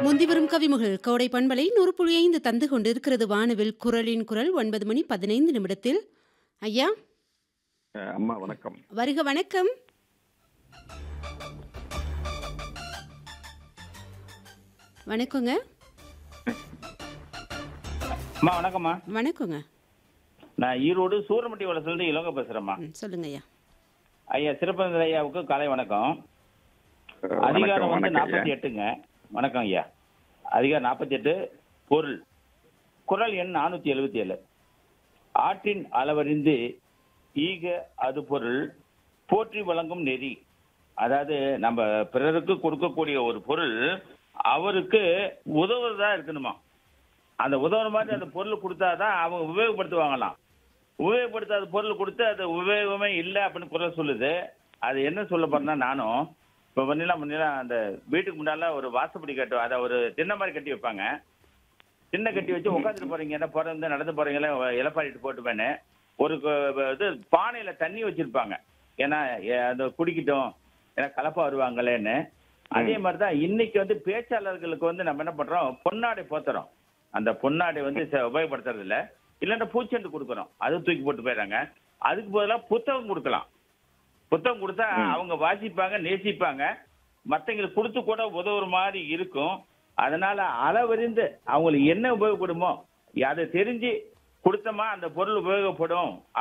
முந்தி வரும் கவிமுகள் கோடை பண்பலை நூறு புள்ளி ஐந்து தந்து கொண்டிருக்கிறது வானவில் குரலின் குரல் ஒன்பது மணி பதினைந்து நிமிடத்தில் ஐயா அஹ் அம்மா வணக்கம் வருக வணக்கம் வணக்கங்க அம்மா வணக்கம்மா வணக்கங்க நான் ஈரோடு சூரமட்டி வளசுலேருந்து இளங்க பேசுறேம்மா ம், சொல்லுங்க ஐயா ஐயா சிறப்பந்த ஐயாவுக்கு காலை வணக்கம் அஹ் அதிகாரம் வணக்கம் வந்து வணக்கம் நாற்பத்தி ஐயா. எட்டுங்க வணக்கம் ஐயா அதிகாரம் நாற்பத்தி எட்டு பொருள் குரல் எண் நானூத்தி எழுபத்தி ஏழு ஆற்றின் அளவறிந்து ஈக அது பொருள் போற்றி வழங்கும் நெறி அதாவது நம்ம பிறருக்கு கொடுக்கக்கூடிய ஒரு பொருள் அவருக்கு உதவுறதா இருக்கணுமா அந்த உதவுற மாதிரி அந்த பொருள் கொடுத்தாதான் அவங்க உபயோகப்படுத்துவாங்களாம் உபயோகப்படுத்தாத பொருள் கொடுத்து அது உபயோகமே இல்லை அப்படின்னு குரல் சொல்லுது அது என்ன சொல்ல போறேன்னா நானும் இப்போ முன்னெல்லாம் முன்னெல்லாம் அந்த வீட்டுக்கு முன்னால ஒரு வாசப்படி கட்டு அதை ஒரு திண்ணை மாதிரி கட்டி வைப்பாங்க திண்ணை கட்டி வச்சு உட்காந்துட்டு போறீங்க என்ன பிறந்து நடந்து போறீங்களே இலப்பாடிட்டு போட்டுப்பேன்னு ஒரு கு- இது பானையில தண்ணி வச்சிருப்பாங்க ஏன்னா எ- அது குடிக்கட்டும் ஏன்னா கலப்பா வருவாங்களேன்னு அதே மாதிரி தான் இன்னைக்கு வந்து பேச்சாளர்களுக்கு வந்து நம்ம என்ன பண்றோம் பொன்னாடை போத்துறோம் அந்த பொன்னாடை வந்து ச- உபயோகப்படுத்துறது இல்ல இல்லைன்னா பூச்செண்டு கொடுக்குறோம் அது தூக்கி போட்டு போயிடுறாங்க அதுக்கு பதிலாக புத்தகம் கொடுக்கலாம் புத்தகம் கொடுத்தா அவங்க வாசிப்பாங்க நேசிப்பாங்க மற்றவங்களுக்கு கொடுத்து கூட உதவுற மாதிரி இருக்கும் அதனால அளவறிந்து அவங்களுக்கு என்ன உபயோகப்படுமோ அதை தெரிஞ்சு கொடுத்தோமா அந்த பொருள் உபயோகப்படும்